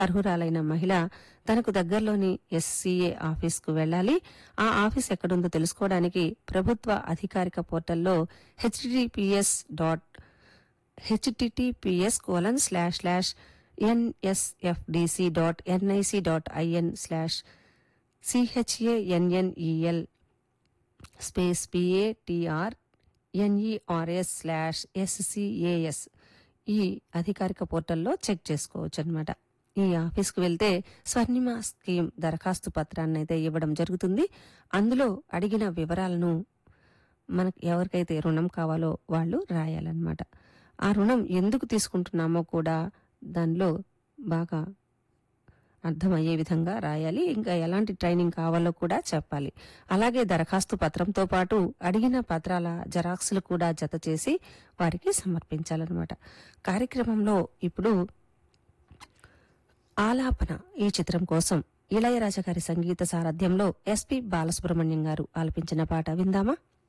అర్హురాలైన మహిళ తనకు దగ్గరలోని ఎస్సీఏ ఆఫీస్కు వెళ్ళాలి ఆ ఆఫీస్ ఎక్కడుందో తెలుసుకోవడానికి ప్రభుత్వ అధికారిక పోర్టల్లో HDPS dot HTTPS colon slash slash NSFDC dot NIC dot IN slash CHANNEL space PATR NERS slash SCAS ఈ అధికారిక పోర్టల్లో చెక్ చేసుకోవచ్చు అనమాట ఈ ఆఫీస్కు వెళ్తే స్వర్ణిమ స్కీమ్ దరఖాస్తు పత్రాన్ని అయితే ఇవ్వడం జరుగుతుంది అందులో అడిగిన వివరాలను మనకు ఎవరికైతే రుణం కావాలో వాళ్ళు రాయాలన్నమాట ఆ రుణం ఎందుకు తీసుకుంటున్నామో కూడా దానిలో బాగా అర్థమయ్యే విధంగా రాయాలి ఇంకా ఎలాంటి ట్రైనింగ్ కావాలో కూడా చెప్పాలి అలాగే దరఖాస్తు పత్రంతో పాటు అడిగిన పత్రాల జెరాక్స్లు కూడా జత చేసి వారికి సమర్పించాలన్నమాట కార్యక్రమంలో ఇప్పుడు ఆలాపన ఈ చిత్రం కోసం ఇళయరాజా గారి సంగీత సారథ్యంలో ఎస్పి బాలసుబ్రహ్మణ్యం గారు ఆలపించిన పాట విందామా